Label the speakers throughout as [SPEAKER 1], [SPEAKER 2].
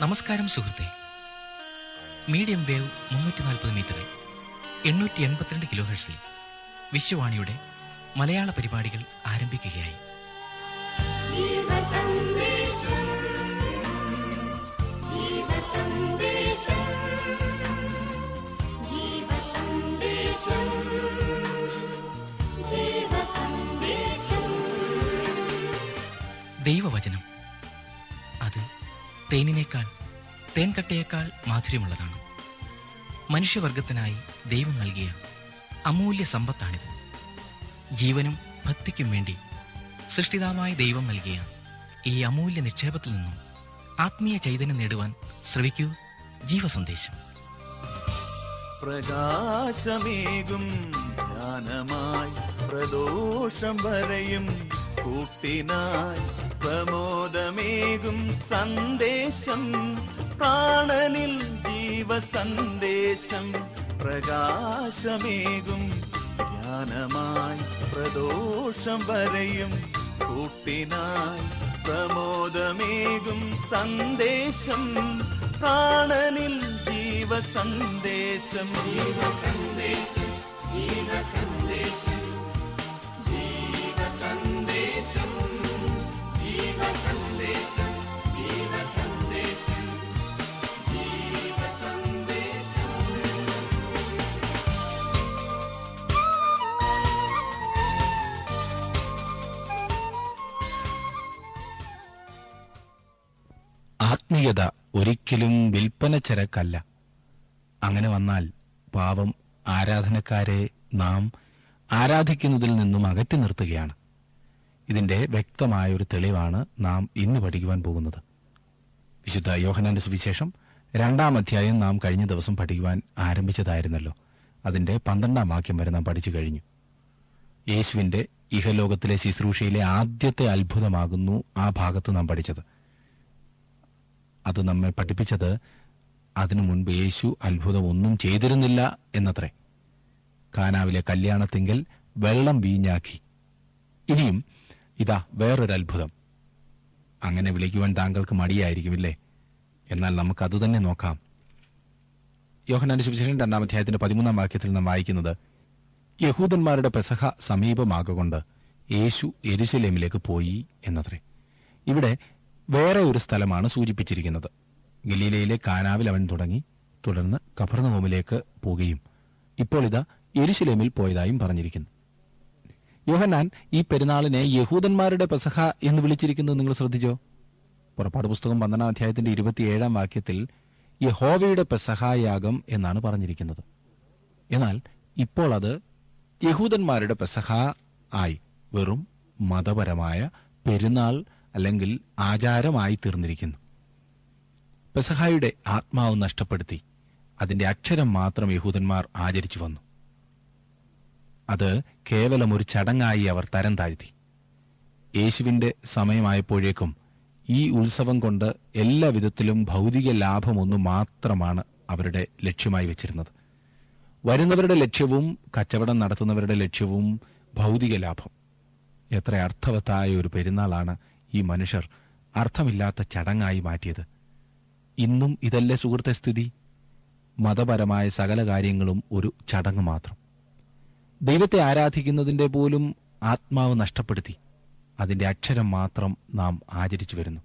[SPEAKER 1] നമസ്കാരം സുഹൃത്തെ medium wave മുന്നൂറ്റി നാൽപ്പത് മീറ്ററിൽ എണ്ണൂറ്റി എൺപത്തിരണ്ട് കിലോ ഹെർസിൽ വിശ്വവാണിയുടെ മലയാള പരിപാടികൾ ആരംഭിക്കുകയായി
[SPEAKER 2] ജീവസന്ദേശം ജീവസന്ദേശം ജീവസന്ദേശം ജീവസന്ദേശം
[SPEAKER 1] ദൈവവചനം അത് തേനിനേക്കാൾ തേൻകട്ടയേക്കാൾ മാധുര്യമുള്ളതാണ് മനുഷ്യവർഗത്തിനായി ദൈവം നൽകിയ അമൂല്യ സമ്പത്താണിത് ജീവനും ഭക്തിക്കും വേണ്ടി സൃഷ്ടിതാവായ ദൈവം നൽകിയ ഈ അമൂല്യ നിക്ഷേപത്തിൽ നിന്നും ആത്മീയ ചൈതന്യം നേടുവാൻ ശ്രവിക്കൂ ജീവസന്ദേശം
[SPEAKER 3] പ്രകാശമേകും ജ്ഞാനമായി പ്രദോഷം വരയും കൂട്ടിനായി പ്രമോദമേകും സന്ദേശം പ്രാണനിൽ ജീവസന്ദേശം പ്രകാശമേകും ജ്ഞാനമായി പ്രദോഷം വരയും കൂട്ടിനായി പ്രമോദമേകും സന്ദേശം പ്രാണനിൽ ജീവസന്ദേശം ജീവസന്ദേശം ജീവസന്ദേശം ജീവസന്ദേശം ജീവസന്ദേശം ജീവസന്ദേശം ജീവസന്ദേശം
[SPEAKER 4] ആത്മീയത ഒരിക്കലും വിൽപ്പന ചരക്കല്ല അങ്ങനെ വന്നാൽ പാവം ആരാധനക്കാരെ നാം ആരാധിക്കുന്നതിൽ നിന്നും അകറ്റി നിർത്തുകയാണ് ഇതിന്റെ വ്യക്തമായ ഒരു തെളിവാണ് നാം ഇന്ന് പഠിക്കുവാൻ പോകുന്നത് വിശുദ്ധ യോഹനാന്റെ സുവിശേഷം രണ്ടാം അധ്യായം നാം കഴിഞ്ഞ ദിവസം പഠിക്കുവാൻ ആരംഭിച്ചതായിരുന്നല്ലോ അതിന്റെ പന്ത്രണ്ടാം വാക്യം വരെ നാം പഠിച്ചു കഴിഞ്ഞു യേശുവിന്റെ ഇഹലോകത്തിലെ ശുശ്രൂഷയിലെ ആദ്യത്തെ അത്ഭുതമാകുന്നു ആ ഭാഗത്ത് നാം പഠിച്ചത് അത് നമ്മെ പഠിപ്പിച്ചത് അതിനു മുൻപ് യേശു അത്ഭുതം ഒന്നും ചെയ്തിരുന്നില്ല എന്നത്രേ കാനാവിലെ കല്യാണത്തിങ്കൽ വെള്ളം വീഞ്ഞാക്കി ഇനിയും ഇതാ വേറൊരു അത്ഭുതം അങ്ങനെ വിളിക്കുവാൻ താങ്കൾക്ക് മടിയായിരിക്കുമില്ലേ എന്നാൽ നമുക്ക് അത് തന്നെ നോക്കാം യോഹനാന്റെ സുവിശേഷം രണ്ടാം അധ്യായത്തിന്റെ പതിമൂന്നാം വാക്യത്തിൽ നാം വായിക്കുന്നത് യഹൂദന്മാരുടെ പെസഹ സമീപമാകൊണ്ട് യേശു എരുശലേമിലേക്ക് പോയി എന്നത്രേ ഇവിടെ വേറെ ഒരു സ്ഥലമാണ് സൂചിപ്പിച്ചിരിക്കുന്നത് ഗലീലയിലെ കാനാവിൽ അവൻ തുടങ്ങി തുടർന്ന് കഫർനഹോമിലേക്ക് പോവുകയും ഇപ്പോൾ ഇതാ എരുശലേമിൽ പോയതായും പറഞ്ഞിരിക്കുന്നു യോഹന്നാൻ ഈ പെരുന്നാളിനെ യഹൂദന്മാരുടെ പെസഹ എന്ന് വിളിച്ചിരിക്കുന്നത് നിങ്ങൾ ശ്രദ്ധിച്ചോ പുറപ്പാട് പുസ്തകം പന്ത്രണ്ടാം അധ്യായത്തിന്റെ ഇരുപത്തിയേഴാം വാക്യത്തിൽ യഹോവയുടെ പെസഹായാഗം എന്നാണ് പറഞ്ഞിരിക്കുന്നത് എന്നാൽ ഇപ്പോൾ അത് യഹൂദന്മാരുടെ പെസഹ ആയി വെറും മതപരമായ പെരുന്നാൾ അല്ലെങ്കിൽ ആചാരമായി തീർന്നിരിക്കുന്നു പെസഹായുടെ ആത്മാവ് നഷ്ടപ്പെടുത്തി അതിന്റെ അക്ഷരം മാത്രം യഹൂദന്മാർ ആചരിച്ചു വന്നു അത് കേവലം ഒരു ചടങ്ങായി അവർ തരം താഴ്ത്തി യേശുവിന്റെ സമയമായപ്പോഴേക്കും ഈ ഉത്സവം കൊണ്ട് എല്ലാ വിധത്തിലും ഭൗതിക ലാഭമൊന്നു മാത്രമാണ് അവരുടെ ലക്ഷ്യമായി വെച്ചിരുന്നത് വരുന്നവരുടെ ലക്ഷ്യവും കച്ചവടം നടത്തുന്നവരുടെ ലക്ഷ്യവും ഭൗതിക ലാഭം എത്ര അർത്ഥവത്തായ ഒരു പെരുന്നാളാണ് ഈ മനുഷ്യർ അർത്ഥമില്ലാത്ത ചടങ്ങായി മാറ്റിയത് ഇന്നും ഇതല്ലേ സുഹൃത്തെ സ്ഥിതി മതപരമായ സകല കാര്യങ്ങളും ഒരു ചടങ്ങ് മാത്രം ദൈവത്തെ ആരാധിക്കുന്നതിന്റെ പോലും ആത്മാവ് നഷ്ടപ്പെടുത്തി അതിന്റെ അക്ഷരം മാത്രം നാം ആചരിച്ചു വരുന്നു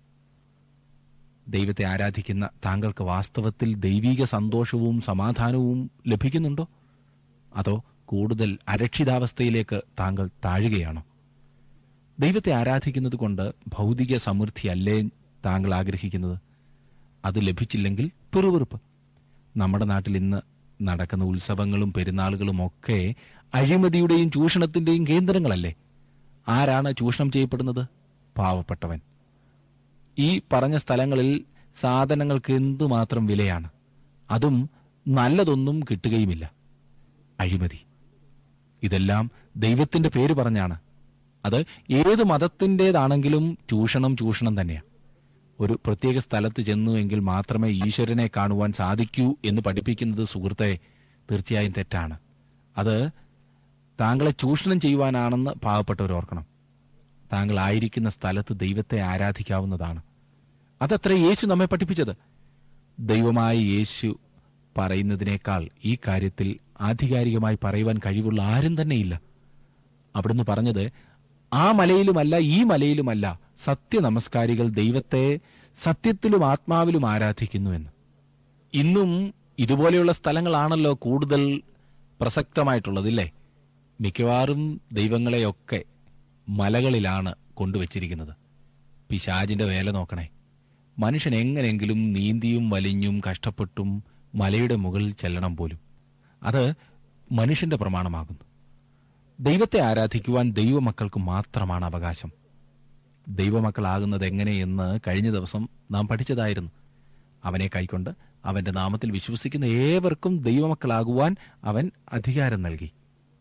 [SPEAKER 4] ദൈവത്തെ ആരാധിക്കുന്ന താങ്കൾക്ക് വാസ്തവത്തിൽ ദൈവിക സന്തോഷവും സമാധാനവും ലഭിക്കുന്നുണ്ടോ അതോ കൂടുതൽ അരക്ഷിതാവസ്ഥയിലേക്ക് താങ്കൾ താഴുകയാണോ ദൈവത്തെ ആരാധിക്കുന്നത് കൊണ്ട് ഭൗതിക സമൃദ്ധിയല്ലേ താങ്കൾ ആഗ്രഹിക്കുന്നത് അത് ലഭിച്ചില്ലെങ്കിൽ പിറുപിറുപ്പ് നമ്മുടെ നാട്ടിൽ ഇന്ന് നടക്കുന്ന ഉത്സവങ്ങളും പെരുന്നാളുകളും ഒക്കെ അഴിമതിയുടെയും ചൂഷണത്തിന്റെയും കേന്ദ്രങ്ങളല്ലേ ആരാണ് ചൂഷണം ചെയ്യപ്പെടുന്നത് പാവപ്പെട്ടവൻ ഈ പറഞ്ഞ സ്ഥലങ്ങളിൽ സാധനങ്ങൾക്ക് എന്തുമാത്രം വിലയാണ് അതും നല്ലതൊന്നും കിട്ടുകയുമില്ല അഴിമതി ഇതെല്ലാം ദൈവത്തിന്റെ പേര് പറഞ്ഞാണ് അത് ഏത് മതത്തിൻ്റെതാണെങ്കിലും ചൂഷണം ചൂഷണം തന്നെയാണ് ഒരു പ്രത്യേക സ്ഥലത്ത് ചെന്നു എങ്കിൽ മാത്രമേ ഈശ്വരനെ കാണുവാൻ സാധിക്കൂ എന്ന് പഠിപ്പിക്കുന്നത് സുഹൃത്തെ തീർച്ചയായും തെറ്റാണ് അത് താങ്കളെ ചൂഷണം ചെയ്യുവാനാണെന്ന് പാവപ്പെട്ടവർ ഓർക്കണം താങ്കൾ ആയിരിക്കുന്ന സ്ഥലത്ത് ദൈവത്തെ ആരാധിക്കാവുന്നതാണ് അതത്ര യേശു നമ്മെ പഠിപ്പിച്ചത് ദൈവമായ യേശു പറയുന്നതിനേക്കാൾ ഈ കാര്യത്തിൽ ആധികാരികമായി പറയുവാൻ കഴിവുള്ള ആരും തന്നെയില്ല അവിടുന്ന് പറഞ്ഞത് ആ മലയിലുമല്ല ഈ മലയിലുമല്ല സത്യ നമസ്കാരികൾ ദൈവത്തെ സത്യത്തിലും ആത്മാവിലും ആരാധിക്കുന്നുവെന്ന് ഇന്നും ഇതുപോലെയുള്ള സ്ഥലങ്ങളാണല്ലോ കൂടുതൽ പ്രസക്തമായിട്ടുള്ളത് ഇല്ലേ മിക്കവാറും ദൈവങ്ങളെയൊക്കെ മലകളിലാണ് കൊണ്ടുവച്ചിരിക്കുന്നത് പിശാജിന്റെ വേല നോക്കണേ മനുഷ്യൻ എങ്ങനെയെങ്കിലും നീന്തിയും വലിഞ്ഞും കഷ്ടപ്പെട്ടും മലയുടെ മുകളിൽ ചെല്ലണം പോലും അത് മനുഷ്യന്റെ പ്രമാണമാകുന്നു ദൈവത്തെ ആരാധിക്കുവാൻ ദൈവമക്കൾക്ക് മാത്രമാണ് അവകാശം ദൈവമക്കളാകുന്നത് എങ്ങനെയെന്ന് കഴിഞ്ഞ ദിവസം നാം പഠിച്ചതായിരുന്നു അവനെ കൈക്കൊണ്ട് അവന്റെ നാമത്തിൽ വിശ്വസിക്കുന്ന ഏവർക്കും ദൈവമക്കളാകുവാൻ അവൻ അധികാരം നൽകി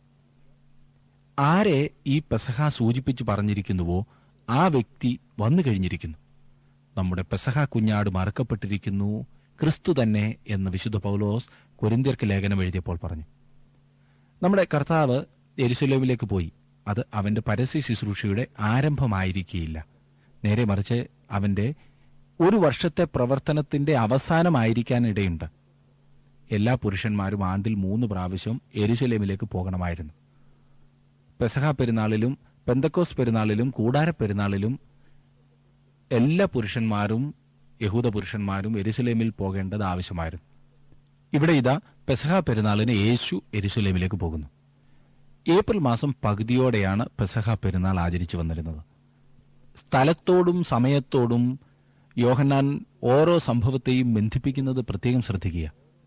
[SPEAKER 4] ആരെ ഈ പെസഹ സൂചിപ്പിച്ചു പറഞ്ഞിരിക്കുന്നുവോ ആ വ്യക്തി വന്നു കഴിഞ്ഞിരിക്കുന്നു നമ്മുടെ പെസഹ കുഞ്ഞാട് മറക്കപ്പെട്ടിരിക്കുന്നു ക്രിസ്തു തന്നെ എന്ന് വിശുദ്ധ പൗലോസ് കൊരിന്ത്യർക്ക് ലേഖനം എഴുതിയപ്പോൾ പറഞ്ഞു നമ്മുടെ കർത്താവ് എരുസലേമിലേക്ക് പോയി അത് അവന്റെ പരസ്യ ശുശ്രൂഷയുടെ ആരംഭമായിരിക്കുകയില്ല നേരെ മറിച്ച് അവന്റെ ഒരു വർഷത്തെ പ്രവർത്തനത്തിന്റെ അവസാനമായിരിക്കാൻ ഇടയുണ്ട് എല്ലാ പുരുഷന്മാരും ആണ്ടിൽ മൂന്ന് പ്രാവശ്യം എരുസലേമിലേക്ക് പോകണമായിരുന്നു പെസഹ പെരുന്നാളിലും പെന്തക്കോസ് പെരുന്നാളിലും കൂടാര പെരുന്നാളിലും എല്ലാ പുരുഷന്മാരും യഹൂദ പുരുഷന്മാരും എരുസലേമിൽ പോകേണ്ടത് ആവശ്യമായിരുന്നു ഇവിടെ ഇതാ പെസഹ പെരുന്നാളിന് യേശു എരുസലേമിലേക്ക് പോകുന്നു ഏപ്രിൽ മാസം പകുതിയോടെയാണ് പെസഹ പെരുന്നാൾ ആചരിച്ചു വന്നിരുന്നത് സ്ഥലത്തോടും സമയത്തോടും യോഹന്നാൻ ഓരോ സംഭവത്തെയും ബന്ധിപ്പിക്കുന്നത് പ്രത്യേകം ശ്രദ്ധിക്കുക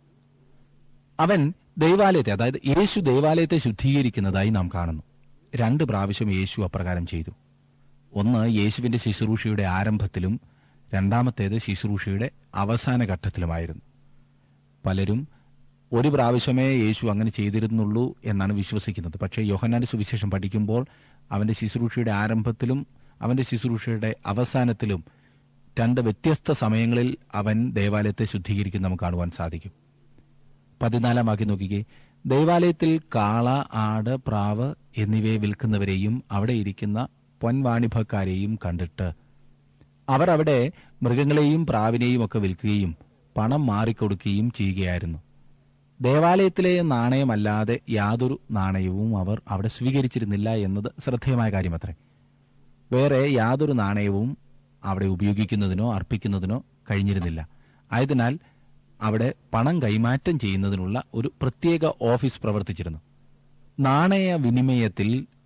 [SPEAKER 4] അവൻ ദൈവാലയത്തെ അതായത് യേശു ദൈവാലയത്തെ ശുദ്ധീകരിക്കുന്നതായി നാം കാണുന്നു രണ്ട് പ്രാവശ്യം യേശു അപ്രകാരം ചെയ്തു ഒന്ന് യേശുവിന്റെ ശുശ്രൂഷയുടെ ആരംഭത്തിലും രണ്ടാമത്തേത് ശുശ്രൂഷയുടെ അവസാന ഘട്ടത്തിലുമായിരുന്നു പലരും ഒരു പ്രാവശ്യമേ യേശു അങ്ങനെ ചെയ്തിരുന്നുള്ളൂ എന്നാണ് വിശ്വസിക്കുന്നത് പക്ഷേ യോഹന്നാന്റെ സുവിശേഷം പഠിക്കുമ്പോൾ അവന്റെ ശുശ്രൂഷയുടെ ആരംഭത്തിലും അവന്റെ ശുശ്രൂഷയുടെ അവസാനത്തിലും രണ്ട് വ്യത്യസ്ത സമയങ്ങളിൽ അവൻ ദേവാലയത്തെ ശുദ്ധീകരിക്കുന്ന നമുക്ക് കാണുവാൻ സാധിക്കും പതിനാലാം വാക്യം നോക്കിക്കേ ദൈവാലയത്തിൽ കാള ആട് പ്രാവ് എന്നിവയെ വിൽക്കുന്നവരെയും അവിടെ ഇരിക്കുന്ന പൊൻവാണിഭക്കാരെയും കണ്ടിട്ട് അവർ അവിടെ മൃഗങ്ങളെയും പ്രാവിനെയും ഒക്കെ വിൽക്കുകയും പണം മാറിക്കൊടുക്കുകയും ചെയ്യുകയായിരുന്നു ദേവാലയത്തിലെ നാണയമല്ലാതെ യാതൊരു നാണയവും അവർ അവിടെ സ്വീകരിച്ചിരുന്നില്ല എന്നത് ശ്രദ്ധേയമായ കാര്യമത്രേ വേറെ യാതൊരു നാണയവും അവിടെ ഉപയോഗിക്കുന്നതിനോ അർപ്പിക്കുന്നതിനോ കഴിഞ്ഞിരുന്നില്ല ആയതിനാൽ അവിടെ പണം കൈമാറ്റം ചെയ്യുന്നതിനുള്ള ഒരു പ്രത്യേക ഓഫീസ് പ്രവർത്തിച്ചിരുന്നു നാണയ വിനിമയത്തിൽ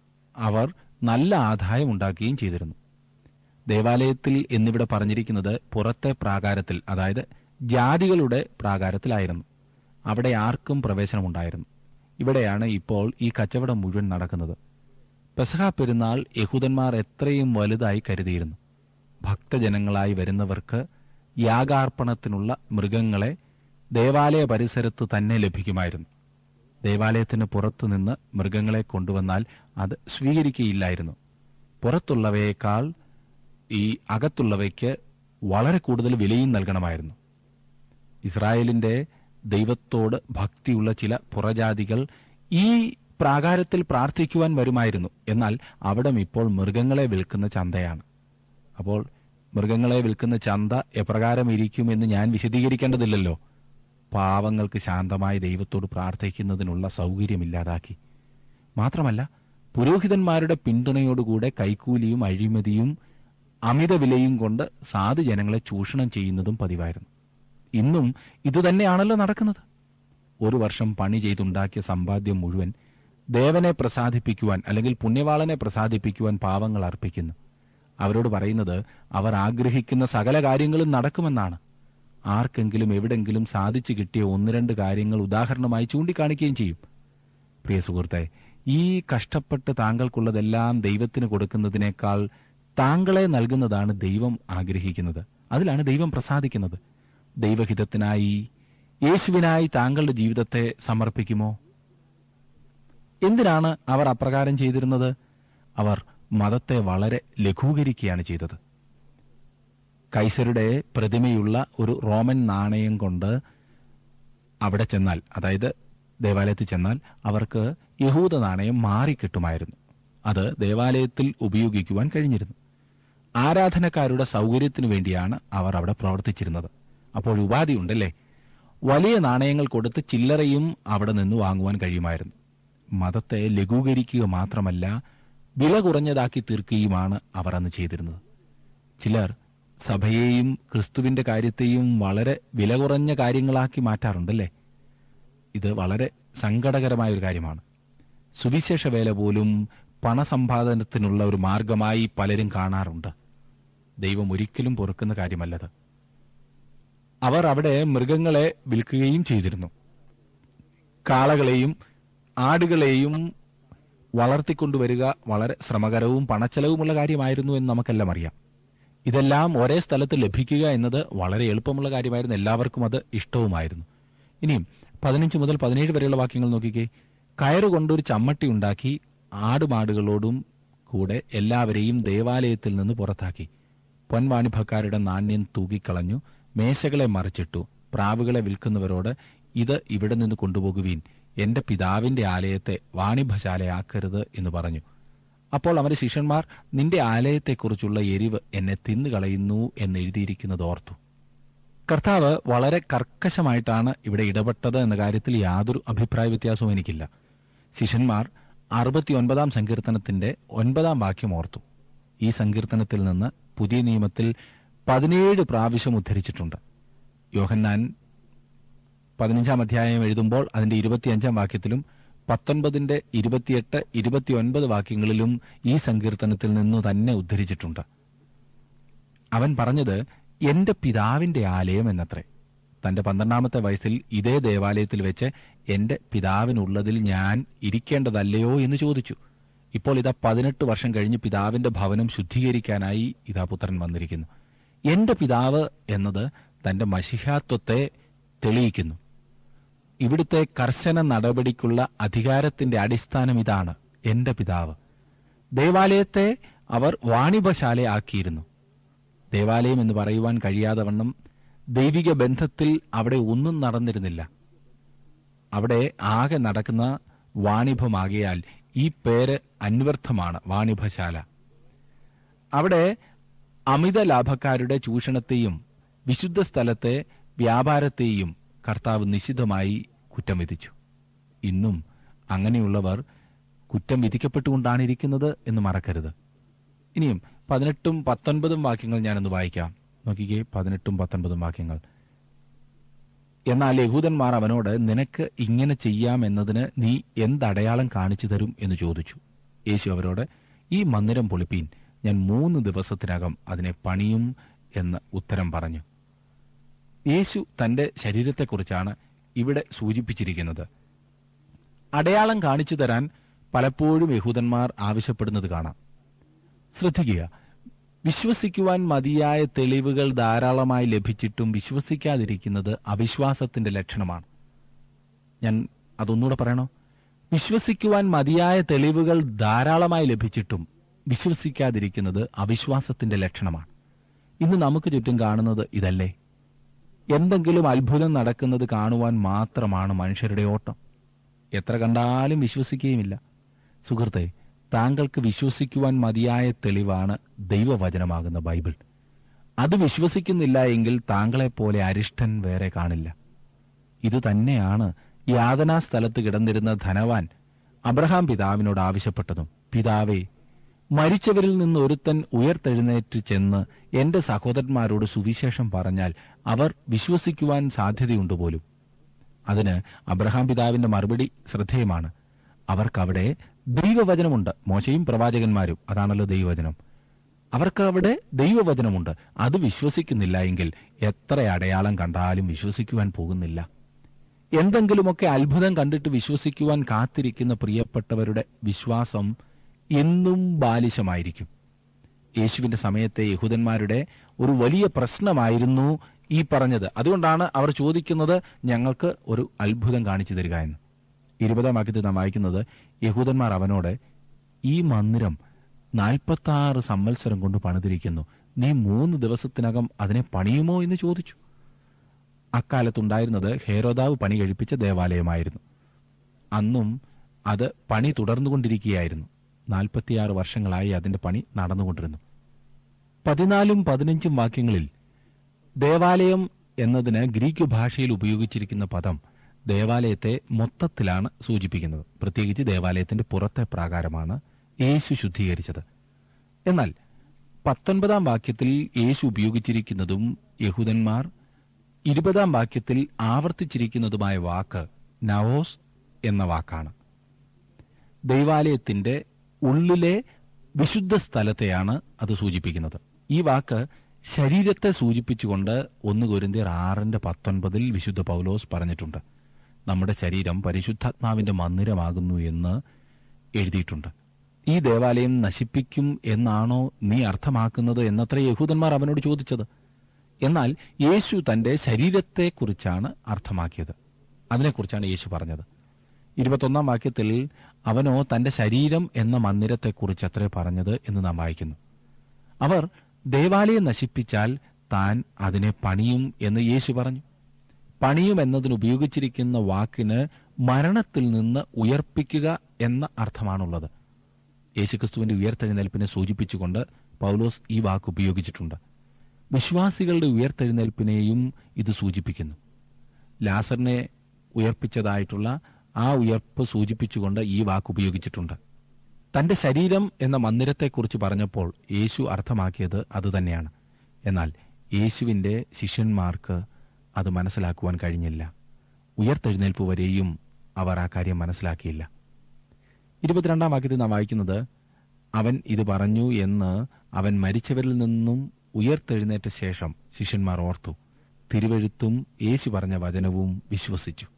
[SPEAKER 4] അവർ നല്ല ആദായം ഉണ്ടാക്കുകയും ചെയ്തിരുന്നു ദേവാലയത്തിൽ എന്നിവിടെ പറഞ്ഞിരിക്കുന്നത് പുറത്തെ പ്രാകാരത്തിൽ അതായത് ജാതികളുടെ പ്രാകാരത്തിലായിരുന്നു അവിടെ ആർക്കും പ്രവേശനമുണ്ടായിരുന്നു ഇവിടെയാണ് ഇപ്പോൾ ഈ കച്ചവടം മുഴുവൻ നടക്കുന്നത് പെസഹ പെരുന്നാൾ യഹൂദന്മാർ എത്രയും വലുതായി കരുതിയിരുന്നു ഭക്തജനങ്ങളായി വരുന്നവർക്ക് യാഗാർപ്പണത്തിനുള്ള മൃഗങ്ങളെ ദേവാലയ പരിസരത്ത് തന്നെ ലഭിക്കുമായിരുന്നു ദേവാലയത്തിന് പുറത്തുനിന്ന് മൃഗങ്ങളെ കൊണ്ടുവന്നാൽ അത് സ്വീകരിക്കുകയില്ലായിരുന്നു പുറത്തുള്ളവയേക്കാൾ ഈ അകത്തുള്ളവയ്ക്ക് വളരെ കൂടുതൽ വിലയും നൽകണമായിരുന്നു ഇസ്രായേലിന്റെ ദൈവത്തോട് ഭക്തിയുള്ള ചില പുറജാതികൾ ഈ പ്രാകാരത്തിൽ പ്രാർത്ഥിക്കുവാൻ വരുമായിരുന്നു എന്നാൽ അവിടം ഇപ്പോൾ മൃഗങ്ങളെ വിൽക്കുന്ന ചന്തയാണ് അപ്പോൾ മൃഗങ്ങളെ വിൽക്കുന്ന ചന്ത എപ്രകാരം ഇരിക്കുമെന്ന് ഞാൻ വിശദീകരിക്കേണ്ടതില്ലല്ലോ പാവങ്ങൾക്ക് ശാന്തമായി ദൈവത്തോട് പ്രാർത്ഥിക്കുന്നതിനുള്ള സൗകര്യമില്ലാതാക്കി മാത്രമല്ല പുരോഹിതന്മാരുടെ പിന്തുണയോടുകൂടെ കൈക്കൂലിയും അഴിമതിയും അമിത വിലയും കൊണ്ട് സാധു ജനങ്ങളെ ചൂഷണം ചെയ്യുന്നതും പതിവായിരുന്നു ഇന്നും ഇതുതന്നെയാണല്ലോ നടക്കുന്നത് ഒരു വർഷം പണി ചെയ്തുണ്ടാക്കിയ സമ്പാദ്യം മുഴുവൻ ദേവനെ പ്രസാദിപ്പിക്കുവാൻ അല്ലെങ്കിൽ പുണ്യവാളനെ പ്രസാദിപ്പിക്കുവാൻ പാവങ്ങൾ അർപ്പിക്കുന്നു അവരോട് പറയുന്നത് അവർ ആഗ്രഹിക്കുന്ന സകല കാര്യങ്ങളും നടക്കുമെന്നാണ് ആർക്കെങ്കിലും എവിടെങ്കിലും സാധിച്ചു കിട്ടിയ ഒന്ന് രണ്ട് കാര്യങ്ങൾ ഉദാഹരണമായി ചൂണ്ടിക്കാണിക്കുകയും ചെയ്യും പ്രിയ സുഹൃത്തെ ഈ കഷ്ടപ്പെട്ട് താങ്കൾക്കുള്ളതെല്ലാം ദൈവത്തിന് കൊടുക്കുന്നതിനേക്കാൾ താങ്കളെ നൽകുന്നതാണ് ദൈവം ആഗ്രഹിക്കുന്നത് അതിലാണ് ദൈവം പ്രസാദിക്കുന്നത് ദൈവഹിതത്തിനായി യേശുവിനായി താങ്കളുടെ ജീവിതത്തെ സമർപ്പിക്കുമോ എന്തിനാണ് അവർ അപ്രകാരം ചെയ്തിരുന്നത് അവർ മതത്തെ വളരെ ലഘൂകരിക്കുകയാണ് ചെയ്തത് കൈസരുടെ പ്രതിമയുള്ള ഒരു റോമൻ നാണയം കൊണ്ട് അവിടെ ചെന്നാൽ അതായത് ദേവാലയത്തിൽ ചെന്നാൽ അവർക്ക് യഹൂദ നാണയം മാറിക്കിട്ടുമായിരുന്നു അത് ദേവാലയത്തിൽ ഉപയോഗിക്കുവാൻ കഴിഞ്ഞിരുന്നു ആരാധനക്കാരുടെ സൗകര്യത്തിനു വേണ്ടിയാണ് അവർ അവിടെ പ്രവർത്തിച്ചിരുന്നത് അപ്പോൾ ഉപാധിയുണ്ടല്ലേ വലിയ നാണയങ്ങൾ കൊടുത്ത് ചില്ലറയും അവിടെ നിന്ന് വാങ്ങുവാൻ കഴിയുമായിരുന്നു മതത്തെ ലഘൂകരിക്കുക മാത്രമല്ല വില കുറഞ്ഞതാക്കി തീർക്കുകയുമാണ് അവർ അന്ന് ചെയ്തിരുന്നത് ചിലർ സഭയെയും ക്രിസ്തുവിന്റെ കാര്യത്തെയും വളരെ വില കുറഞ്ഞ കാര്യങ്ങളാക്കി മാറ്റാറുണ്ടല്ലേ ഇത് വളരെ സങ്കടകരമായ ഒരു കാര്യമാണ് സുവിശേഷ വേല പോലും പണസമ്പാദനത്തിനുള്ള ഒരു മാർഗമായി പലരും കാണാറുണ്ട് ദൈവം ഒരിക്കലും പൊറുക്കുന്ന കാര്യമല്ലത് അവർ അവിടെ മൃഗങ്ങളെ വിൽക്കുകയും ചെയ്തിരുന്നു കാളകളെയും ആടുകളെയും വളർത്തിക്കൊണ്ടുവരിക വളരെ ശ്രമകരവും പണച്ചെലവുമുള്ള കാര്യമായിരുന്നു എന്ന് നമുക്കെല്ലാം അറിയാം ഇതെല്ലാം ഒരേ സ്ഥലത്ത് ലഭിക്കുക എന്നത് വളരെ എളുപ്പമുള്ള കാര്യമായിരുന്നു എല്ലാവർക്കും അത് ഇഷ്ടവുമായിരുന്നു ഇനിയും പതിനഞ്ച് മുതൽ പതിനേഴ് വരെയുള്ള വാക്യങ്ങൾ നോക്കിക്കേ കയറുകൊണ്ടൊരു ചമ്മട്ടി ഉണ്ടാക്കി ആടുമാടുകളോടും കൂടെ എല്ലാവരെയും ദേവാലയത്തിൽ നിന്ന് പുറത്താക്കി പൊൻവാണിഭക്കാരുടെ നാണ്യം തൂക്കിക്കളഞ്ഞു മേശകളെ മറിച്ചിട്ടു പ്രാവുകളെ വിൽക്കുന്നവരോട് ഇത് ഇവിടെ നിന്ന് കൊണ്ടുപോകുവീൻ എന്റെ പിതാവിന്റെ ആലയത്തെ വാണിഭശാലയാക്കരുത് എന്ന് പറഞ്ഞു അപ്പോൾ അവന്റെ ശിഷ്യന്മാർ നിന്റെ ആലയത്തെക്കുറിച്ചുള്ള എരിവ് എന്നെ തിന്നുകളയുന്നു എന്ന് എഴുതിയിരിക്കുന്നത് ഓർത്തു കർത്താവ് വളരെ കർക്കശമായിട്ടാണ് ഇവിടെ ഇടപെട്ടത് എന്ന കാര്യത്തിൽ യാതൊരു അഭിപ്രായ വ്യത്യാസവും എനിക്കില്ല ശിഷ്യന്മാർ അറുപത്തിയൊൻപതാം സങ്കീർത്തനത്തിന്റെ ഒൻപതാം വാക്യം ഓർത്തു ഈ സങ്കീർത്തനത്തിൽ നിന്ന് പുതിയ നിയമത്തിൽ പതിനേഴ് പ്രാവശ്യം ഉദ്ധരിച്ചിട്ടുണ്ട് യോഹന്നാൻ പതിനഞ്ചാം അധ്യായം എഴുതുമ്പോൾ അതിന്റെ ഇരുപത്തിയഞ്ചാം വാക്യത്തിലും പത്തൊൻപതിന്റെ ഇരുപത്തിയെട്ട് ഇരുപത്തിയൊൻപത് വാക്യങ്ങളിലും ഈ സങ്കീർത്തനത്തിൽ നിന്നു തന്നെ ഉദ്ധരിച്ചിട്ടുണ്ട് അവൻ പറഞ്ഞത് എന്റെ പിതാവിന്റെ ആലയം എന്നത്രേ തന്റെ പന്ത്രണ്ടാമത്തെ വയസ്സിൽ ഇതേ ദേവാലയത്തിൽ വെച്ച് എന്റെ പിതാവിനുള്ളതിൽ ഞാൻ ഇരിക്കേണ്ടതല്ലയോ എന്ന് ചോദിച്ചു ഇപ്പോൾ ഇതാ പതിനെട്ട് വർഷം കഴിഞ്ഞ് പിതാവിന്റെ ഭവനം ശുദ്ധീകരിക്കാനായി ഇതാ പുത്രൻ വന്നിരിക്കുന്നു എന്റെ പിതാവ് എന്നത് തന്റെ മഷിഹാത്വത്തെ തെളിയിക്കുന്നു ഇവിടുത്തെ കർശന നടപടിക്കുള്ള അധികാരത്തിന്റെ അടിസ്ഥാനം ഇതാണ് എന്റെ പിതാവ് ദേവാലയത്തെ അവർ വാണിഭശാലയാക്കിയിരുന്നു ദേവാലയം എന്ന് പറയുവാൻ കഴിയാതെ വണ്ണം ദൈവിക ബന്ധത്തിൽ അവിടെ ഒന്നും നടന്നിരുന്നില്ല അവിടെ ആകെ നടക്കുന്ന വാണിഭമാകിയാൽ ഈ പേര് അന്വർത്ഥമാണ് വാണിഭശാല അവിടെ അമിത ലാഭക്കാരുടെ ചൂഷണത്തെയും വിശുദ്ധ സ്ഥലത്തെ വ്യാപാരത്തെയും കർത്താവ് നിശിതമായി കുറ്റം വിധിച്ചു ഇന്നും അങ്ങനെയുള്ളവർ കുറ്റം വിധിക്കപ്പെട്ടുകൊണ്ടാണ് ഇരിക്കുന്നത് എന്ന് മറക്കരുത് ഇനിയും പതിനെട്ടും പത്തൊൻപതും വാക്യങ്ങൾ ഞാനൊന്ന് വായിക്കാം നോക്കിക്കേ പതിനെട്ടും പത്തൊൻപതും വാക്യങ്ങൾ എന്നാൽ യഹൂദന്മാർ അവനോട് നിനക്ക് ഇങ്ങനെ ചെയ്യാം എന്നതിന് നീ എന്തടയാളം കാണിച്ചു തരും എന്ന് ചോദിച്ചു യേശു അവരോട് ഈ മന്ദിരം പൊളിപ്പീൻ ഞാൻ മൂന്ന് ദിവസത്തിനകം അതിനെ പണിയും എന്ന് ഉത്തരം പറഞ്ഞു യേശു തന്റെ ശരീരത്തെക്കുറിച്ചാണ് ഇവിടെ സൂചിപ്പിച്ചിരിക്കുന്നത് അടയാളം കാണിച്ചു തരാൻ പലപ്പോഴും യഹൂദന്മാർ ആവശ്യപ്പെടുന്നത് കാണാം ശ്രദ്ധിക്കുക വിശ്വസിക്കുവാൻ മതിയായ തെളിവുകൾ ധാരാളമായി ലഭിച്ചിട്ടും വിശ്വസിക്കാതിരിക്കുന്നത് അവിശ്വാസത്തിന്റെ ലക്ഷണമാണ് ഞാൻ അതൊന്നുകൂടെ പറയണോ വിശ്വസിക്കുവാൻ മതിയായ തെളിവുകൾ ധാരാളമായി ലഭിച്ചിട്ടും വിശ്വസിക്കാതിരിക്കുന്നത് അവിശ്വാസത്തിന്റെ ലക്ഷണമാണ് ഇന്ന് നമുക്ക് ചുറ്റും കാണുന്നത് ഇതല്ലേ എന്തെങ്കിലും അത്ഭുതം നടക്കുന്നത് കാണുവാൻ മാത്രമാണ് മനുഷ്യരുടെ ഓട്ടം എത്ര കണ്ടാലും വിശ്വസിക്കുകയുമില്ല സുഹൃത്തെ താങ്കൾക്ക് വിശ്വസിക്കുവാൻ മതിയായ തെളിവാണ് ദൈവവചനമാകുന്ന ബൈബിൾ അത് വിശ്വസിക്കുന്നില്ല എങ്കിൽ താങ്കളെപ്പോലെ അരിഷ്ടൻ വേറെ കാണില്ല ഇത് തന്നെയാണ് യാതനാ സ്ഥലത്ത് കിടന്നിരുന്ന ധനവാൻ അബ്രഹാം പിതാവിനോട് ആവശ്യപ്പെട്ടതും പിതാവേ മരിച്ചവരിൽ നിന്ന് ഒരുത്തൻ ഉയർത്തെഴുന്നേറ്റ് ചെന്ന് എന്റെ സഹോദരന്മാരോട് സുവിശേഷം പറഞ്ഞാൽ അവർ വിശ്വസിക്കുവാൻ സാധ്യതയുണ്ട് പോലും അതിന് അബ്രഹാം പിതാവിന്റെ മറുപടി ശ്രദ്ധേയമാണ് അവർക്കവിടെ ദൈവവചനമുണ്ട് മോശയും പ്രവാചകന്മാരും അതാണല്ലോ ദൈവവചനം അവർക്ക് അവിടെ ദൈവവചനമുണ്ട് അത് വിശ്വസിക്കുന്നില്ല എങ്കിൽ എത്ര അടയാളം കണ്ടാലും വിശ്വസിക്കുവാൻ പോകുന്നില്ല എന്തെങ്കിലുമൊക്കെ അത്ഭുതം കണ്ടിട്ട് വിശ്വസിക്കുവാൻ കാത്തിരിക്കുന്ന പ്രിയപ്പെട്ടവരുടെ വിശ്വാസം എന്നും ബാലിശമായിരിക്കും യേശുവിന്റെ സമയത്തെ യഹൂദന്മാരുടെ ഒരു വലിയ പ്രശ്നമായിരുന്നു ഈ പറഞ്ഞത് അതുകൊണ്ടാണ് അവർ ചോദിക്കുന്നത് ഞങ്ങൾക്ക് ഒരു അത്ഭുതം കാണിച്ചു തരിക എന്ന് ഇരുപതാം വാക്യത്തിൽ നാം വായിക്കുന്നത് യഹൂദന്മാർ അവനോട് ഈ മന്ദിരം നാൽപ്പത്തി ആറ് സംവത്സരം കൊണ്ട് പണിതിരിക്കുന്നു നീ മൂന്ന് ദിവസത്തിനകം അതിനെ പണിയുമോ എന്ന് ചോദിച്ചു അക്കാലത്തുണ്ടായിരുന്നത് ഹേരോദാവ് പണി കഴിപ്പിച്ച ദേവാലയമായിരുന്നു അന്നും അത് പണി തുടർന്നുകൊണ്ടിരിക്കുകയായിരുന്നു നാൽപ്പത്തിയാറ് വർഷങ്ങളായി അതിന്റെ പണി നടന്നുകൊണ്ടിരുന്നു പതിനാലും പതിനഞ്ചും വാക്യങ്ങളിൽ ദേവാലയം എന്നതിന് ഗ്രീക്ക് ഭാഷയിൽ ഉപയോഗിച്ചിരിക്കുന്ന പദം ദേവാലയത്തെ മൊത്തത്തിലാണ് സൂചിപ്പിക്കുന്നത് പ്രത്യേകിച്ച് ദേവാലയത്തിന്റെ പുറത്തെ പ്രാകാരമാണ് യേശു ശുദ്ധീകരിച്ചത് എന്നാൽ പത്തൊൻപതാം വാക്യത്തിൽ യേശു ഉപയോഗിച്ചിരിക്കുന്നതും യഹൂദന്മാർ ഇരുപതാം വാക്യത്തിൽ ആവർത്തിച്ചിരിക്കുന്നതുമായ വാക്ക് നവോസ് എന്ന വാക്കാണ് ദൈവാലയത്തിന്റെ ഉള്ളിലെ വിശുദ്ധ സ്ഥലത്തെയാണ് അത് സൂചിപ്പിക്കുന്നത് ഈ വാക്ക് ശരീരത്തെ സൂചിപ്പിച്ചുകൊണ്ട് ഒന്ന് കൊരിന്തിയർ ആറിന്റെ പത്തൊൻപതിൽ വിശുദ്ധ പൗലോസ് പറഞ്ഞിട്ടുണ്ട് നമ്മുടെ ശരീരം പരിശുദ്ധാത്മാവിന്റെ മന്ദിരമാകുന്നു എന്ന് എഴുതിയിട്ടുണ്ട് ഈ ദേവാലയം നശിപ്പിക്കും എന്നാണോ നീ അർത്ഥമാക്കുന്നത് എന്നത്ര യഹൂദന്മാർ അവനോട് ചോദിച്ചത് എന്നാൽ യേശു തന്റെ ശരീരത്തെക്കുറിച്ചാണ് അർത്ഥമാക്കിയത് അതിനെക്കുറിച്ചാണ് യേശു പറഞ്ഞത് ഇരുപത്തൊന്നാം വാക്യത്തിൽ അവനോ തന്റെ ശരീരം എന്ന മന്ദിരത്തെക്കുറിച്ച് അത്രേ പറഞ്ഞത് എന്ന് നാം വായിക്കുന്നു അവർ ദേവാലയം നശിപ്പിച്ചാൽ താൻ അതിനെ പണിയും എന്ന് യേശു പറഞ്ഞു പണിയും എന്നതിന് ഉപയോഗിച്ചിരിക്കുന്ന വാക്കിന് മരണത്തിൽ നിന്ന് ഉയർപ്പിക്കുക എന്ന അർത്ഥമാണുള്ളത് യേശുക്രിസ്തുവിന്റെ ഉയർത്തെഴുന്നേൽപ്പിനെ സൂചിപ്പിച്ചുകൊണ്ട് പൗലോസ് ഈ വാക്ക് ഉപയോഗിച്ചിട്ടുണ്ട് വിശ്വാസികളുടെ ഉയർത്തെഴുന്നേൽപ്പിനെയും ഇത് സൂചിപ്പിക്കുന്നു ലാസറിനെ ഉയർപ്പിച്ചതായിട്ടുള്ള ആ ഉയർപ്പ് സൂചിപ്പിച്ചുകൊണ്ട് ഈ വാക്ക് ഉപയോഗിച്ചിട്ടുണ്ട് തന്റെ ശരീരം എന്ന മന്ദിരത്തെക്കുറിച്ച് പറഞ്ഞപ്പോൾ യേശു അർത്ഥമാക്കിയത് അതുതന്നെയാണ് എന്നാൽ യേശുവിന്റെ ശിഷ്യന്മാർക്ക് അത് മനസ്സിലാക്കുവാൻ കഴിഞ്ഞില്ല ഉയർത്തെഴുന്നേൽപ്പ് വരെയും അവർ ആ കാര്യം മനസ്സിലാക്കിയില്ല ഇരുപത്തിരണ്ടാം വാക്യത്തിൽ നാം വായിക്കുന്നത് അവൻ ഇത് പറഞ്ഞു എന്ന് അവൻ മരിച്ചവരിൽ നിന്നും ഉയർത്തെഴുന്നേറ്റ ശേഷം ശിഷ്യന്മാർ ഓർത്തു തിരുവഴുത്തും യേശു പറഞ്ഞ വചനവും വിശ്വസിച്ചു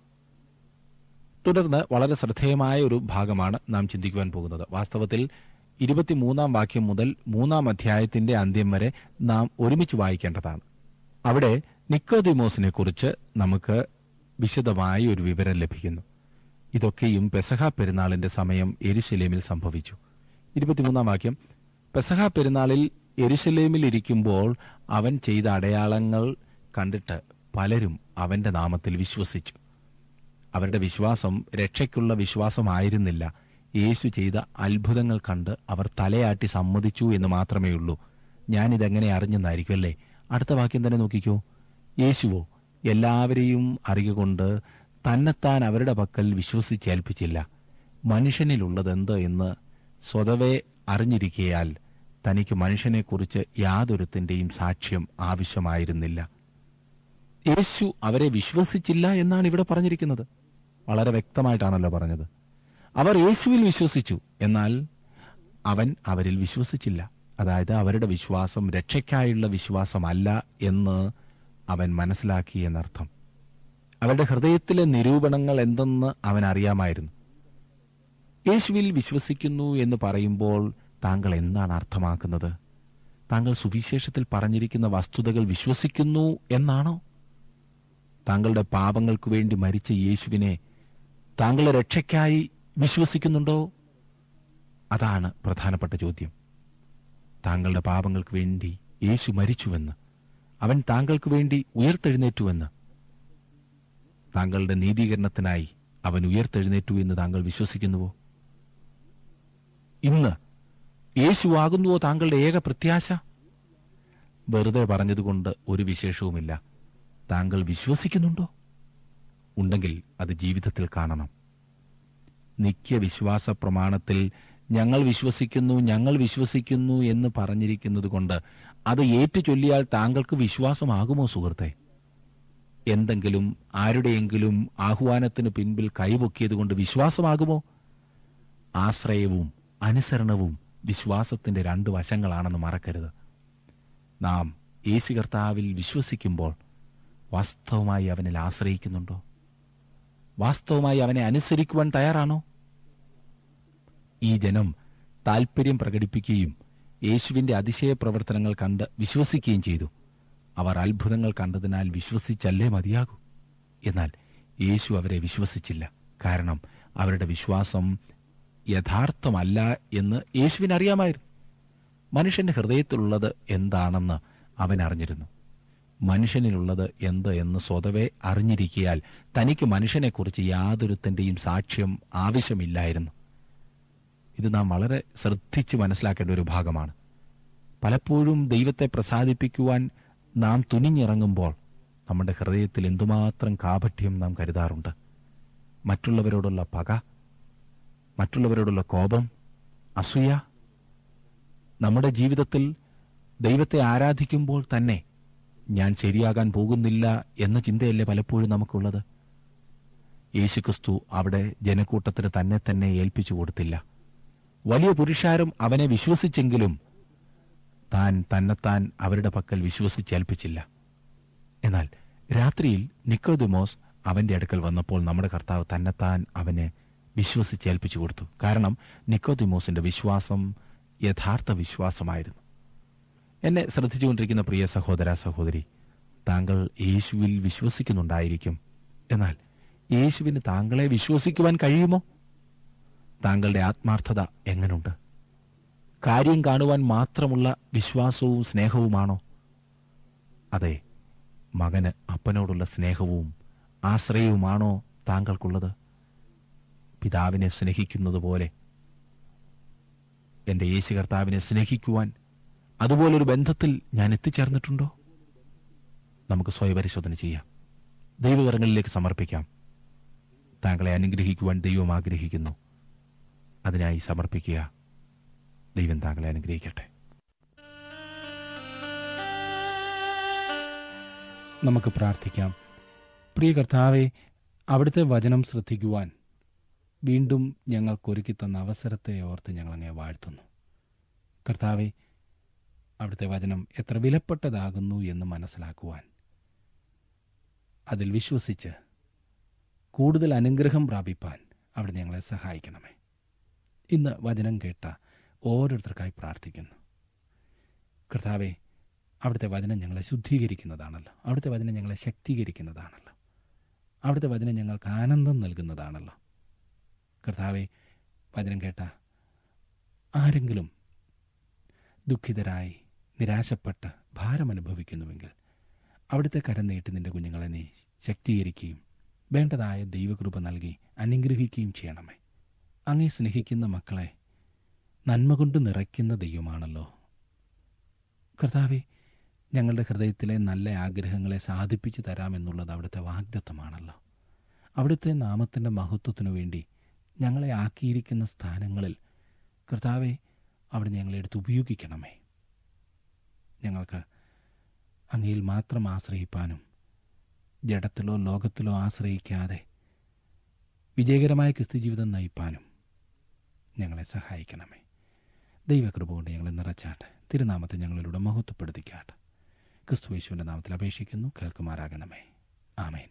[SPEAKER 4] തുടർന്ന് വളരെ ശ്രദ്ധേയമായ ഒരു ഭാഗമാണ് നാം ചിന്തിക്കുവാൻ പോകുന്നത് വാസ്തവത്തിൽ ഇരുപത്തിമൂന്നാം വാക്യം മുതൽ മൂന്നാം അധ്യായത്തിന്റെ അന്ത്യം വരെ നാം ഒരുമിച്ച് വായിക്കേണ്ടതാണ് അവിടെ നിക്കോദിമോസിനെ കുറിച്ച് നമുക്ക് വിശദമായ ഒരു വിവരം ലഭിക്കുന്നു ഇതൊക്കെയും പെസഹ പെരുന്നാളിന്റെ സമയം എരുശലേമിൽ സംഭവിച്ചു ഇരുപത്തിമൂന്നാം വാക്യം പെസഹ പെരുന്നാളിൽ എരുശലേമിൽ ഇരിക്കുമ്പോൾ അവൻ ചെയ്ത അടയാളങ്ങൾ കണ്ടിട്ട് പലരും അവന്റെ നാമത്തിൽ വിശ്വസിച്ചു അവരുടെ വിശ്വാസം രക്ഷയ്ക്കുള്ള വിശ്വാസമായിരുന്നില്ല യേശു ചെയ്ത അത്ഭുതങ്ങൾ കണ്ട് അവർ തലയാട്ടി സമ്മതിച്ചു എന്ന് മാത്രമേ ഉള്ളൂ ഞാനിതെങ്ങനെ അറിഞ്ഞെന്നായിരിക്കും അല്ലേ അടുത്ത വാക്യം തന്നെ നോക്കിക്കോ യേശുവോ എല്ലാവരെയും അറിയുകൊണ്ട് തന്നെത്താൻ അവരുടെ പക്കൽ വിശ്വസിച്ചേൽപ്പിച്ചില്ല മനുഷ്യനിലുള്ളതെന്ത് എന്ന് സ്വതവേ അറിഞ്ഞിരിക്കയാൽ തനിക്ക് മനുഷ്യനെക്കുറിച്ച് യാതൊരുത്തിന്റെയും സാക്ഷ്യം ആവശ്യമായിരുന്നില്ല യേശു അവരെ വിശ്വസിച്ചില്ല എന്നാണ് ഇവിടെ പറഞ്ഞിരിക്കുന്നത് വളരെ വ്യക്തമായിട്ടാണല്ലോ പറഞ്ഞത് അവർ യേശുവിൽ വിശ്വസിച്ചു എന്നാൽ അവൻ അവരിൽ വിശ്വസിച്ചില്ല അതായത് അവരുടെ വിശ്വാസം രക്ഷയ്ക്കായുള്ള വിശ്വാസമല്ല എന്ന് അവൻ മനസ്സിലാക്കി എന്നർത്ഥം അവരുടെ ഹൃദയത്തിലെ നിരൂപണങ്ങൾ എന്തെന്ന് അവൻ അറിയാമായിരുന്നു യേശുവിൽ വിശ്വസിക്കുന്നു എന്ന് പറയുമ്പോൾ താങ്കൾ എന്താണ് അർത്ഥമാക്കുന്നത് താങ്കൾ സുവിശേഷത്തിൽ പറഞ്ഞിരിക്കുന്ന വസ്തുതകൾ വിശ്വസിക്കുന്നു എന്നാണോ താങ്കളുടെ പാപങ്ങൾക്ക് വേണ്ടി മരിച്ച യേശുവിനെ താങ്കളുടെ രക്ഷയ്ക്കായി വിശ്വസിക്കുന്നുണ്ടോ അതാണ് പ്രധാനപ്പെട്ട ചോദ്യം താങ്കളുടെ പാപങ്ങൾക്ക് വേണ്ടി യേശു മരിച്ചുവെന്ന് അവൻ താങ്കൾക്ക് വേണ്ടി ഉയർത്തെഴുന്നേറ്റുവെന്ന് താങ്കളുടെ നീതീകരണത്തിനായി അവൻ ഉയർത്തെഴുന്നേറ്റു എന്ന് താങ്കൾ വിശ്വസിക്കുന്നുവോ ഇന്ന് യേശുവാകുന്നുവോ താങ്കളുടെ ഏക പ്രത്യാശ വെറുതെ പറഞ്ഞതുകൊണ്ട് ഒരു വിശേഷവുമില്ല താങ്കൾ വിശ്വസിക്കുന്നുണ്ടോ ഉണ്ടെങ്കിൽ അത് ജീവിതത്തിൽ കാണണം നിത്യവിശ്വാസ പ്രമാണത്തിൽ ഞങ്ങൾ വിശ്വസിക്കുന്നു ഞങ്ങൾ വിശ്വസിക്കുന്നു എന്ന് പറഞ്ഞിരിക്കുന്നത് കൊണ്ട് അത് ഏറ്റു ചൊല്ലിയാൽ താങ്കൾക്ക് വിശ്വാസമാകുമോ സുഹൃത്തെ എന്തെങ്കിലും ആരുടെയെങ്കിലും ആഹ്വാനത്തിന് പിൻപിൽ കൈപൊക്കിയതുകൊണ്ട് വിശ്വാസമാകുമോ ആശ്രയവും അനുസരണവും വിശ്വാസത്തിന്റെ രണ്ട് വശങ്ങളാണെന്ന് മറക്കരുത് നാം യേശു കർത്താവിൽ വിശ്വസിക്കുമ്പോൾ വാസ്തവമായി അവനിൽ ആശ്രയിക്കുന്നുണ്ടോ വാസ്തവമായി അവനെ അനുസരിക്കുവാൻ തയ്യാറാണോ ഈ ജനം താൽപര്യം പ്രകടിപ്പിക്കുകയും യേശുവിന്റെ അതിശയ പ്രവർത്തനങ്ങൾ കണ്ട് വിശ്വസിക്കുകയും ചെയ്തു അവർ അത്ഭുതങ്ങൾ കണ്ടതിനാൽ വിശ്വസിച്ചല്ലേ മതിയാകൂ എന്നാൽ യേശു അവരെ വിശ്വസിച്ചില്ല കാരണം അവരുടെ വിശ്വാസം യഥാർത്ഥമല്ല എന്ന് യേശുവിന് അറിയാമായിരുന്നു മനുഷ്യന്റെ ഹൃദയത്തിലുള്ളത് എന്താണെന്ന് അവൻ അറിഞ്ഞിരുന്നു മനുഷ്യനിലുള്ളത് എന്ത് എന്ന് സ്വതവേ അറിഞ്ഞിരിക്കയാൽ തനിക്ക് മനുഷ്യനെക്കുറിച്ച് യാതൊരുത്തന്റെയും സാക്ഷ്യം ആവശ്യമില്ലായിരുന്നു ഇത് നാം വളരെ ശ്രദ്ധിച്ച് മനസ്സിലാക്കേണ്ട ഒരു ഭാഗമാണ് പലപ്പോഴും ദൈവത്തെ പ്രസാദിപ്പിക്കുവാൻ നാം തുനിഞ്ഞിറങ്ങുമ്പോൾ നമ്മുടെ ഹൃദയത്തിൽ എന്തുമാത്രം കാപഠ്യം നാം കരുതാറുണ്ട് മറ്റുള്ളവരോടുള്ള പക മറ്റുള്ളവരോടുള്ള കോപം അസൂയ നമ്മുടെ ജീവിതത്തിൽ ദൈവത്തെ ആരാധിക്കുമ്പോൾ തന്നെ ഞാൻ ശരിയാകാൻ പോകുന്നില്ല എന്ന ചിന്തയല്ലേ പലപ്പോഴും നമുക്കുള്ളത് യേശുക്രിസ്തു അവിടെ ജനക്കൂട്ടത്തിന് തന്നെ തന്നെ ഏൽപ്പിച്ചു കൊടുത്തില്ല വലിയ പുരുഷാരം അവനെ വിശ്വസിച്ചെങ്കിലും താൻ തന്നെത്താൻ അവരുടെ പക്കൽ വിശ്വസിച്ചേൽപ്പിച്ചില്ല എന്നാൽ രാത്രിയിൽ നിക്കോദിമോസ് അവന്റെ അടുക്കൽ വന്നപ്പോൾ നമ്മുടെ കർത്താവ് തന്നെത്താൻ അവനെ വിശ്വസിച്ചേൽപ്പിച്ചു കൊടുത്തു കാരണം നിക്കോദിമോസിന്റെ വിശ്വാസം യഥാർത്ഥ വിശ്വാസമായിരുന്നു എന്നെ ശ്രദ്ധിച്ചുകൊണ്ടിരിക്കുന്ന പ്രിയ സഹോദര സഹോദരി താങ്കൾ യേശുവിൽ വിശ്വസിക്കുന്നുണ്ടായിരിക്കും എന്നാൽ യേശുവിന് താങ്കളെ വിശ്വസിക്കുവാൻ കഴിയുമോ താങ്കളുടെ ആത്മാർത്ഥത എങ്ങനുണ്ട് കാര്യം കാണുവാൻ മാത്രമുള്ള വിശ്വാസവും സ്നേഹവുമാണോ അതെ മകന് അപ്പനോടുള്ള സ്നേഹവും ആശ്രയവുമാണോ താങ്കൾക്കുള്ളത് പിതാവിനെ സ്നേഹിക്കുന്നത് പോലെ എന്റെ യേശു കർത്താവിനെ സ്നേഹിക്കുവാൻ അതുപോലൊരു ബന്ധത്തിൽ ഞാൻ എത്തിച്ചേർന്നിട്ടുണ്ടോ നമുക്ക് സ്വയപരിശോധന ചെയ്യാം ദൈവകരങ്ങളിലേക്ക് സമർപ്പിക്കാം താങ്കളെ അനുഗ്രഹിക്കുവാൻ ദൈവം ആഗ്രഹിക്കുന്നു അതിനായി സമർപ്പിക്കുക ദൈവം താങ്കളെ അനുഗ്രഹിക്കട്ടെ
[SPEAKER 5] നമുക്ക് പ്രാർത്ഥിക്കാം പ്രിയ കർത്താവെ അവിടുത്തെ വചനം ശ്രദ്ധിക്കുവാൻ വീണ്ടും ഞങ്ങൾക്കൊരുക്കി തന്ന അവസരത്തെ ഓർത്ത് ഞങ്ങൾ അങ്ങേ വാഴ്ത്തുന്നു കർത്താവെ അവിടുത്തെ വചനം എത്ര വിലപ്പെട്ടതാകുന്നു എന്ന് മനസ്സിലാക്കുവാൻ അതിൽ വിശ്വസിച്ച് കൂടുതൽ അനുഗ്രഹം പ്രാപിപ്പാൻ അവിടെ ഞങ്ങളെ സഹായിക്കണമേ ഇന്ന് വചനം കേട്ട ഓരോരുത്തർക്കായി പ്രാർത്ഥിക്കുന്നു കർത്താവെ അവിടുത്തെ വചനം ഞങ്ങളെ ശുദ്ധീകരിക്കുന്നതാണല്ലോ അവിടുത്തെ വചനം ഞങ്ങളെ ശക്തീകരിക്കുന്നതാണല്ലോ അവിടുത്തെ വചനം ഞങ്ങൾക്ക് ആനന്ദം നൽകുന്നതാണല്ലോ കർത്താവെ വചനം കേട്ട ആരെങ്കിലും ദുഃഖിതരായി നിരാശപ്പെട്ട് ഭാരമനുഭവിക്കുന്നുവെങ്കിൽ അവിടുത്തെ കരം നീട്ടി നിന്റെ കുഞ്ഞുങ്ങളെ നീ ശക്തീകരിക്കുകയും വേണ്ടതായ ദൈവകൃപ നൽകി അനുഗ്രഹിക്കുകയും ചെയ്യണമേ അങ്ങേ സ്നേഹിക്കുന്ന മക്കളെ നന്മ കൊണ്ട് നിറയ്ക്കുന്ന ദൈവമാണല്ലോ കർത്താവെ ഞങ്ങളുടെ ഹൃദയത്തിലെ നല്ല ആഗ്രഹങ്ങളെ സാധിപ്പിച്ചു തരാമെന്നുള്ളത് അവിടുത്തെ വാഗ്ദത്തമാണല്ലോ അവിടുത്തെ നാമത്തിൻ്റെ മഹത്വത്തിനു വേണ്ടി ഞങ്ങളെ ആക്കിയിരിക്കുന്ന സ്ഥാനങ്ങളിൽ കർത്താവെ അവിടെ ഞങ്ങളെ എടുത്ത് ഉപയോഗിക്കണമേ ഞങ്ങൾക്ക് അങ്ങയിൽ മാത്രം ആശ്രയിപ്പാനും ജഡത്തിലോ ലോകത്തിലോ ആശ്രയിക്കാതെ വിജയകരമായ ക്രിസ്തുജീവിതം നയിപ്പാനും ഞങ്ങളെ സഹായിക്കണമേ ദൈവകൃപ കൊണ്ട് ഞങ്ങളെ നിറച്ചാട്ടെ തിരുനാമത്തെ ഞങ്ങളിലൂടെ മഹത്വപ്പെടുത്തിക്കാട്ടെ ക്രിസ്തുവേശുവിൻ്റെ നാമത്തിൽ അപേക്ഷിക്കുന്നു കേൾക്കുമാറാകണമേ ആമേൻ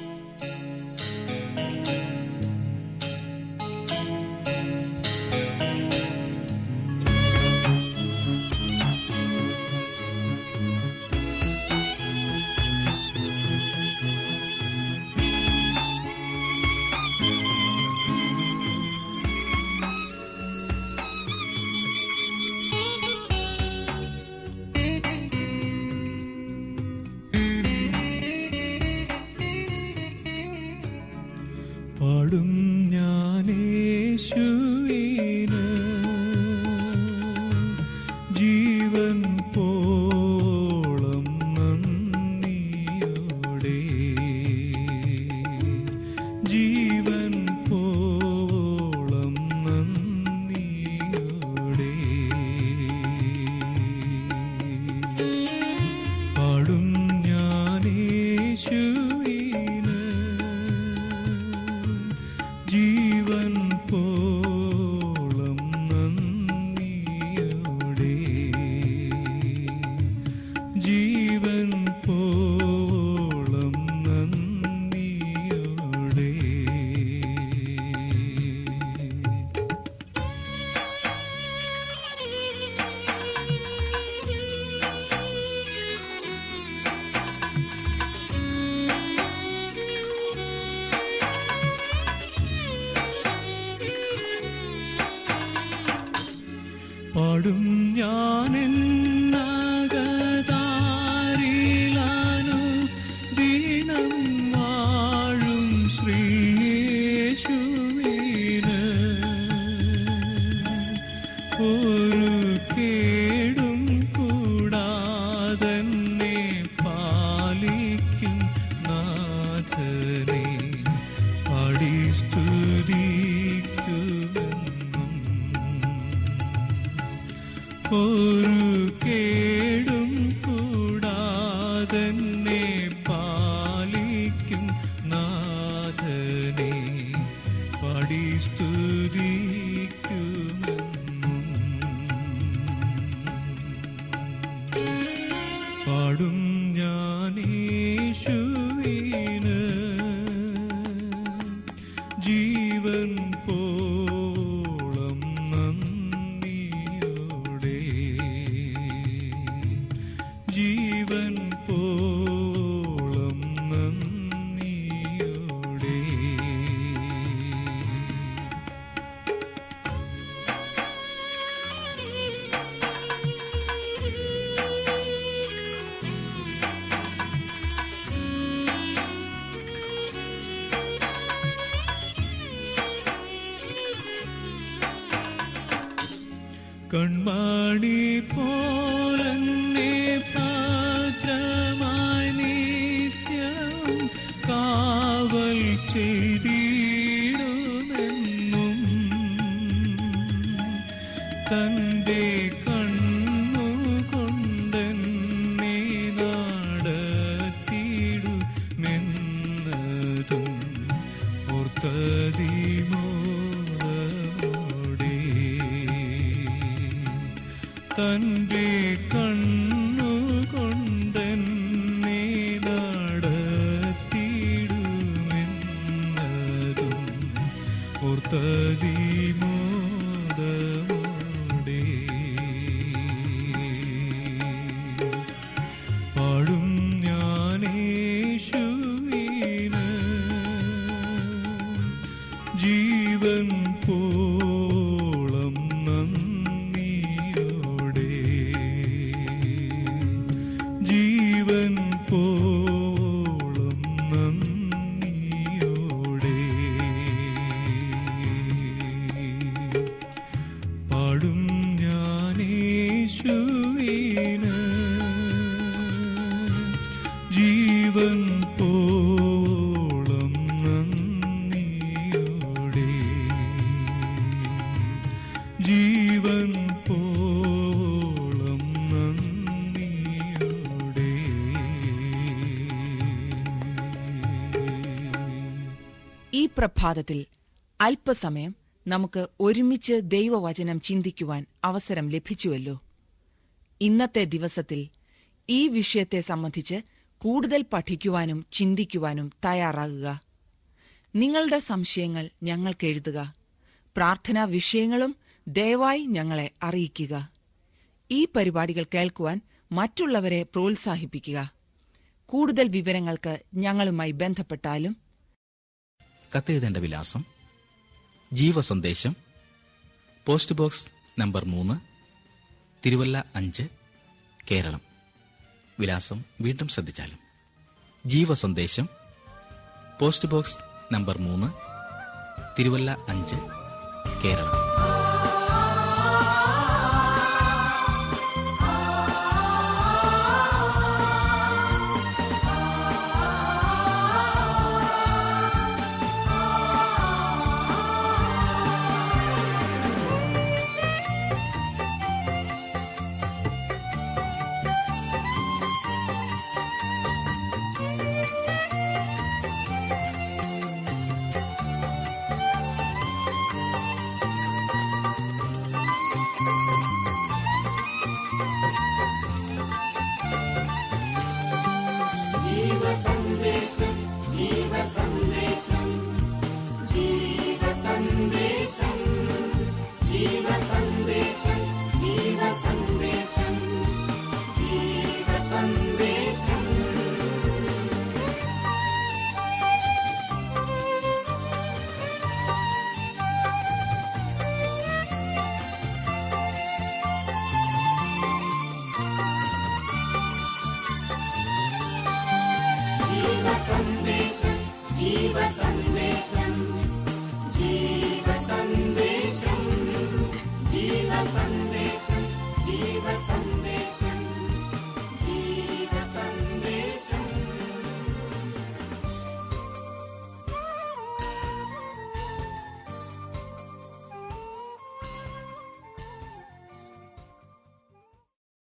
[SPEAKER 6] പാടും ഞാനേശുവിന് ജീവൻ പോളം നന്ദിയോടെ ജീവൻ പോളം നന്ദിയോടെ പാടും ഞാനേശുവിന് ജീവൻ പോളം നന്ദിയോടെ ജീവൻ പോളം നന്ദിയോടെ പാടും ഞാനെന്നകതാരിലാനു ദീനം വാഴും ശ്രീയേശുവിന് ഒരു കേടും കൂടാതെന്നെ പാലിക്കും സ്തുതിക്കുമെന്നും ഒരു കേടും കൂടാതെന്നെ പാലിക്കും നാഥനെ പാടി സ്തുതിക്കുമെന്നും പാടും ഞാനേശുവിന് ജീവൻ പോളം നന്ദിയോടെ ജീവൻ പോളം നന്ദിയോടെ കൺമണി പോലെന്നെ ഭദ്രമായി നിത്യം കാവൽ ചെയ്തിടുമെന്നും തന്റെ കണ്ണുകൊണ്ടെന്നെ നടത്തിയിടുമെന്നതും ഓർത്തതിമോദമോടെ തന്റെ കണ്ണുകൊണ്ടെന്നെ നടത്തിയിടുമെന്നതും ഓർത്തതിമോദമോടെ പാടും ഞാനേശുവിന് ജീവൻ പോളം നന്ദിയോടെ ജീവൻ പോളം നന്ദിയോടെ പാടും ഞാനേശുവിന് ജീവൻ പോളം നന്ദിയോടെ ജീവൻ പോളം നന്ദിയോടെ
[SPEAKER 7] ഈ പ്രഭാതത്തിൽ അല്പസമയം നമുക്ക് ഒരുമിച്ച് ദൈവവചനം ചിന്തിക്കുവാൻ അവസരം ലഭിച്ചുവല്ലോ ഇന്നത്തെ ദിവസത്തിൽ ഈ വിഷയത്തെ സംബന്ധിച്ച് കൂടുതൽ പഠിക്കുവാനും ചിന്തിക്കുവാനും തയ്യാറാകുക നിങ്ങളുടെ സംശയങ്ങൾ ഞങ്ങൾക്ക് എഴുതുക പ്രാർത്ഥനാ വിഷയങ്ങളും ദയവായി ഞങ്ങളെ അറിയിക്കുക ഈ പരിപാടികൾ കേൾക്കുവാൻ മറ്റുള്ളവരെ പ്രോത്സാഹിപ്പിക്കുക കൂടുതൽ വിവരങ്ങൾക്ക് ഞങ്ങളുമായി ബന്ധപ്പെട്ടാലും
[SPEAKER 1] കത്തെഴുതേണ്ട വിലാസം ജീവസന്ദേശം പോസ്റ്റ് ബോക്സ് നമ്പർ മൂന്ന് തിരുവല്ല അഞ്ച് കേരളം വിലാസം വീണ്ടും ശ്രദ്ധിച്ചാലും ജീവസന്ദേശം പോസ്റ്റ് ബോക്സ് നമ്പർ മൂന്ന് തിരുവല്ല അഞ്ച് കേരളം